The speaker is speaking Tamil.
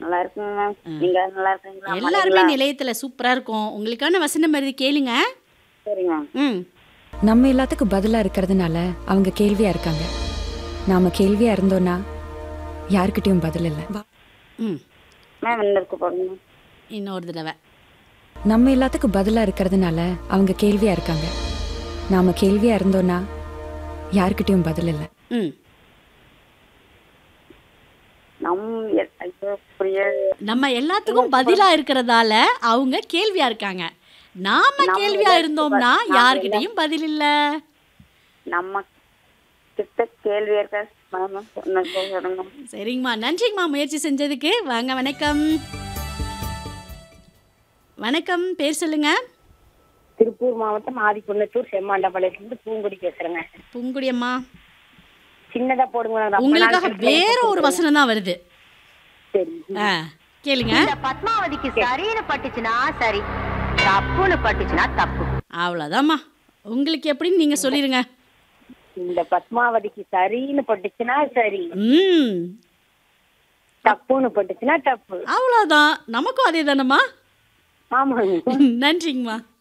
நல்லா இருக்குங்க மேம் நீங்க நல்லா இருக்கீங்களா எல்லாருமே மழைங்களா? நிலையத்துல சூப்பரா இருக்கும் உங்களுக்கான வசனம் வருது கேளுங்க சரிங்க மேம் ம் நம்ம எல்லாத்துக்கும் பதிலா இருக்கிறதுனால அவங்க கேள்வியா இருக்காங்க நாம கேள்வியா இருந்தோம்னா யாருக்கிட்டயும் பதில் இல்லை ம் மேம் என்ன இருக்கு பாருங்க இன்னொரு தடவை நம்ம எல்லாத்துக்கும் பதிலா இருக்கிறதுனால அவங்க கேள்வியா இருக்காங்க நாம கேள்வியா இருந்தோம்னா யாருக்கிட்டயும் பதில் இல்லை ம் நம் எ- ஐயோ புரிய நம்ம எல்லாத்துக்கும் பதிலா இருக்கிறதால அவங்க கேள்வியா இருக்காங்க நாம நம்ம கேள்வியா எல்லாத்துக்கும் இருந்தோம்னா ப- நாம யார்கிட்டயும் பதில் இல்ல நம்ம கிட்ட கேள்வி இருக்க மேம் என்ன சொல்லுங்க சரிங்கம்மா நன்றிங்கம்மா முயற்சி செஞ்சதுக்கு வாங்க வணக்கம் வணக்கம் பேர் சொல்லுங்க திருப்பூர் மாவட்டம் ஆதிக்குன்னத்தூர் செம்மாண்டபாளையத்துலேருந்து பூங்குடி பேசுறேங்க பூங்குடி அம்மா சின்னதா போடுங்க நான் ரொம்ப உங்களுக்காக நாள் வேற ஒரு வசனம் தான் வருது சரி ஆ கேளுங்க இந்த பத்மாவதிக்கு சரின்னு பட்டுச்சுன்னா சரி தப்புன்னு பட்டுச்சுன்னா தப்பு அவ்வளோதாம்மா உங்களுக்கு எப்படின்னு நீங்க சொல்லிருங்க இந்த பத்மாவதிக்கு சரின்னு பட்டுச்சுன்னா சரி ம் தப்புன்னு பட்டுச்சுன்னா தப்பு அவ்வளோதான் நமக்கும் அதே தானம்மா ஆமாங்க நன்றிங்கம்மா